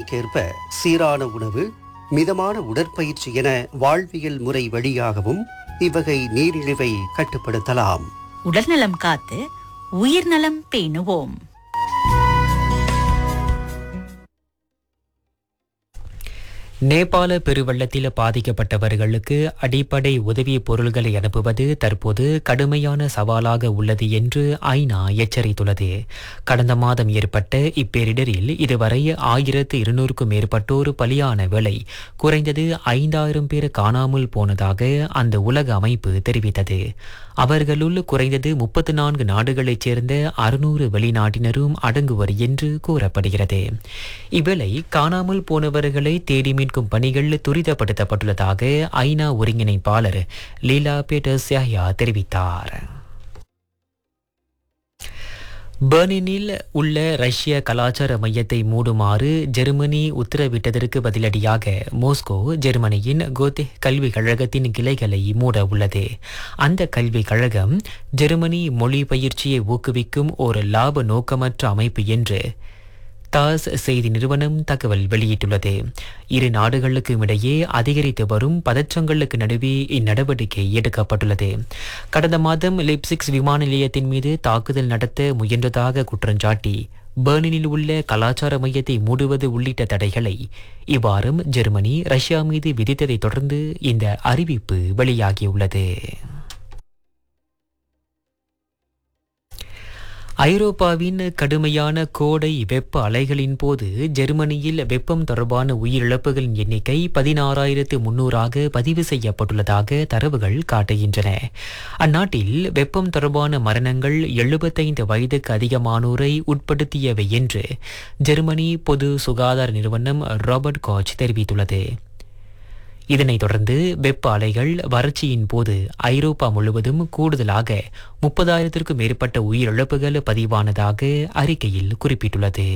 தேவைக்கேற்ப சீரான உணவு மிதமான உடற்பயிற்சி என வாழ்வியல் முறை வழியாகவும் இவ்வகை நீரிழிவை கட்டுப்படுத்தலாம் உடல்நலம் காத்து உயிர்நலம் பேணுவோம் நேபாள பெருவெள்ளத்தில் பாதிக்கப்பட்டவர்களுக்கு அடிப்படை உதவிப் பொருள்களை அனுப்புவது தற்போது கடுமையான சவாலாக உள்ளது என்று ஐநா எச்சரித்துள்ளது கடந்த மாதம் ஏற்பட்ட இப்பேரிடரில் இதுவரை ஆயிரத்து இருநூறுக்கும் மேற்பட்டோர் பலியான வேளை குறைந்தது ஐந்தாயிரம் பேர் காணாமல் போனதாக அந்த உலக அமைப்பு தெரிவித்தது அவர்களுள் குறைந்தது முப்பத்து நான்கு நாடுகளைச் சேர்ந்த அறுநூறு வெளிநாட்டினரும் அடங்குவர் என்று கூறப்படுகிறது இவ்வேளை காணாமல் போனவர்களை தேடி மீட்கும் பணிகள் துரிதப்படுத்தப்பட்டுள்ளதாக ஐநா ஒருங்கிணைப்பாளர் லீலா பேட்டர்ஸ் யாஹ்யா தெரிவித்தார் பெர்லினில் உள்ள ரஷ்ய கலாச்சார மையத்தை மூடுமாறு ஜெர்மனி உத்தரவிட்டதற்கு பதிலடியாக மோஸ்கோ ஜெர்மனியின் கோத்தே கல்விக் கழகத்தின் கிளைகளை மூட உள்ளது அந்த கல்விக் கழகம் ஜெர்மனி மொழி பயிற்சியை ஊக்குவிக்கும் ஒரு லாப நோக்கமற்ற அமைப்பு என்று தாஸ் செய்தி நிறுவனம் தகவல் வெளியிட்டுள்ளது இரு நாடுகளுக்கும் இடையே அதிகரித்து வரும் பதற்றங்களுக்கு நடுவே இந்நடவடிக்கை எடுக்கப்பட்டுள்ளது கடந்த மாதம் லிப்சிக்ஸ் விமான நிலையத்தின் மீது தாக்குதல் நடத்த முயன்றதாக குற்றஞ்சாட்டி பெர்லினில் உள்ள கலாச்சார மையத்தை மூடுவது உள்ளிட்ட தடைகளை இவ்வாரம் ஜெர்மனி ரஷ்யா மீது விதித்ததைத் தொடர்ந்து இந்த அறிவிப்பு வெளியாகியுள்ளது ஐரோப்பாவின் கடுமையான கோடை வெப்ப அலைகளின் போது ஜெர்மனியில் வெப்பம் தொடர்பான உயிரிழப்புகளின் எண்ணிக்கை பதினாறாயிரத்து முன்னூறாக பதிவு செய்யப்பட்டுள்ளதாக தரவுகள் காட்டுகின்றன அந்நாட்டில் வெப்பம் தொடர்பான மரணங்கள் எழுபத்தைந்து வயதுக்கு அதிகமானோரை உட்படுத்தியவை என்று ஜெர்மனி பொது சுகாதார நிறுவனம் ராபர்ட் காச் தெரிவித்துள்ளது இதனைத் தொடர்ந்து வெப்ப அலைகள் வறட்சியின் போது ஐரோப்பா முழுவதும் கூடுதலாக முப்பதாயிரத்திற்கும் மேற்பட்ட உயிரிழப்புகள் பதிவானதாக அறிக்கையில் குறிப்பிட்டுள்ளது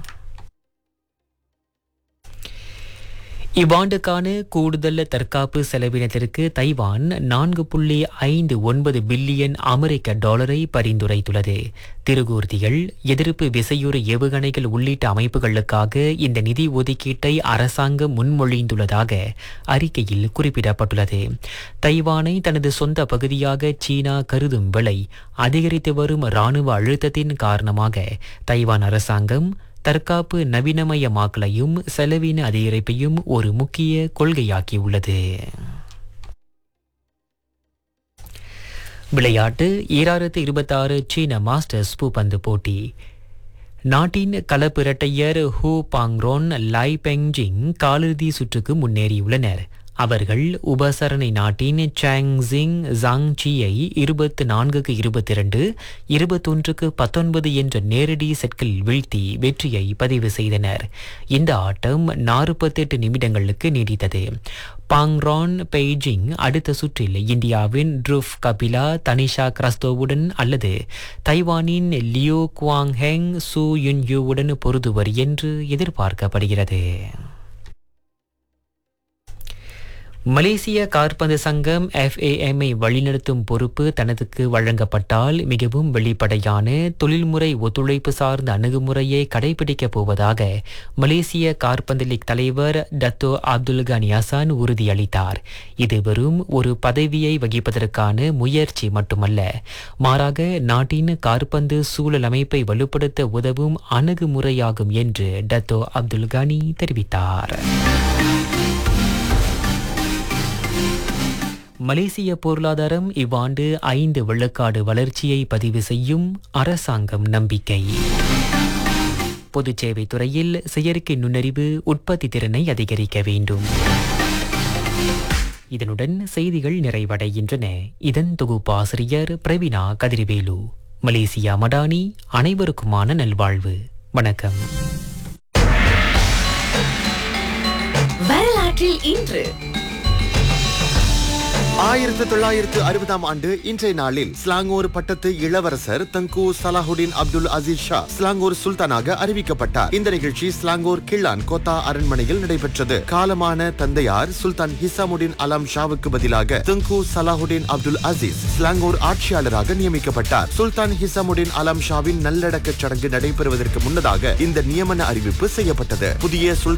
இவ்வாண்டுக்கான கூடுதல் தற்காப்பு செலவினத்திற்கு தைவான் நான்கு புள்ளி ஐந்து ஒன்பது பில்லியன் அமெரிக்க டாலரை பரிந்துரைத்துள்ளது திருகூர்த்திகள் எதிர்ப்பு விசையுறு ஏவுகணைகள் உள்ளிட்ட அமைப்புகளுக்காக இந்த நிதி ஒதுக்கீட்டை அரசாங்கம் முன்மொழிந்துள்ளதாக அறிக்கையில் குறிப்பிடப்பட்டுள்ளது தைவானை தனது சொந்த பகுதியாக சீனா கருதும் விலை அதிகரித்து வரும் இராணுவ அழுத்தத்தின் காரணமாக தைவான் அரசாங்கம் தற்காப்பு நவீனமயமாக்கலையும் செலவின அதிகரிப்பையும் ஒரு முக்கிய கொள்கையாக்கியுள்ளது விளையாட்டு ஈராயிரத்து இருபத்தாறு சீன மாஸ்டர்ஸ் பூப்பந்து போட்டி நாட்டின் கலப்பிரட்டையர் ஹூ பாங்ரோன் லை பெங்ஜிங் காலிறுதி சுற்றுக்கு முன்னேறியுள்ளனர் அவர்கள் உபசரணை நாட்டின் சாங் ஜிங் ஜாங் சியை இருபத்து நான்குக்கு இருபத்தி இரண்டு இருபத்தொன்றுக்கு பத்தொன்பது என்ற நேரடி செட்களில் வீழ்த்தி வெற்றியை பதிவு செய்தனர் இந்த ஆட்டம் நாற்பத்தெட்டு நிமிடங்களுக்கு நீடித்தது பாங்ரான் பெய்ஜிங் அடுத்த சுற்றில் இந்தியாவின் ட்ருஃப் கபிலா தனிஷா கிரஸ்தோவுடன் அல்லது தைவானின் லியோ குவாங் ஹெங் சு யுன்யூவுடன் பொருதுவர் என்று எதிர்பார்க்கப்படுகிறது மலேசிய காற்பந்து சங்கம் எஃப்ஏஎம்ஐ வழிநடத்தும் பொறுப்பு தனதுக்கு வழங்கப்பட்டால் மிகவும் வெளிப்படையான தொழில்முறை ஒத்துழைப்பு சார்ந்த அணுகுமுறையை கடைபிடிக்கப் போவதாக மலேசிய காற்பந்து லீக் தலைவர் டத்தோ அப்துல் கனி ஹசான் உறுதியளித்தார் இது வெறும் ஒரு பதவியை வகிப்பதற்கான முயற்சி மட்டுமல்ல மாறாக நாட்டின் காற்பந்து சூழல் அமைப்பை வலுப்படுத்த உதவும் அணுகுமுறையாகும் என்று டத்தோ அப்துல் கனி தெரிவித்தார் மலேசிய பொருளாதாரம் இவ்வாண்டு ஐந்து விழுக்காடு வளர்ச்சியை பதிவு செய்யும் அரசாங்கம் நம்பிக்கை பொதுச்சேவை துறையில் செயற்கை நுண்ணறிவு உற்பத்தி திறனை அதிகரிக்க வேண்டும் இதனுடன் செய்திகள் நிறைவடைகின்றன இதன் தொகுப்பாசிரியர் பிரவீனா கதிர்வேலு மலேசியா மடானி அனைவருக்குமான நல்வாழ்வு வணக்கம் வரலாற்றில் இன்று ஆயிரத்து தொள்ளாயிரத்து அறுபதாம் ஆண்டு இன்றைய நாளில் ஸ்லாங்கூர் பட்டத்து இளவரசர் தங்கு சலாஹுடின் அப்துல் அசீஸ் ஷா ஸ்லாங்கூர் சுல்தானாக அறிவிக்கப்பட்டார் இந்த நிகழ்ச்சி ஸ்லாங்கூர் கிள்ளான் கோத்தா அரண்மனையில் நடைபெற்றது காலமான தந்தையார் சுல்தான் ஹிசாமுடின் அலாம் ஷாவுக்கு பதிலாக தங்கு சலாஹுடின் அப்துல் அசீஸ் ஸ்லாங்கூர் ஆட்சியாளராக நியமிக்கப்பட்டார் சுல்தான் ஹிசாமுடின் அலாம் ஷாவின் நல்லடக்க சடங்கு நடைபெறுவதற்கு முன்னதாக இந்த நியமன அறிவிப்பு செய்யப்பட்டது புதிய சுல்தான்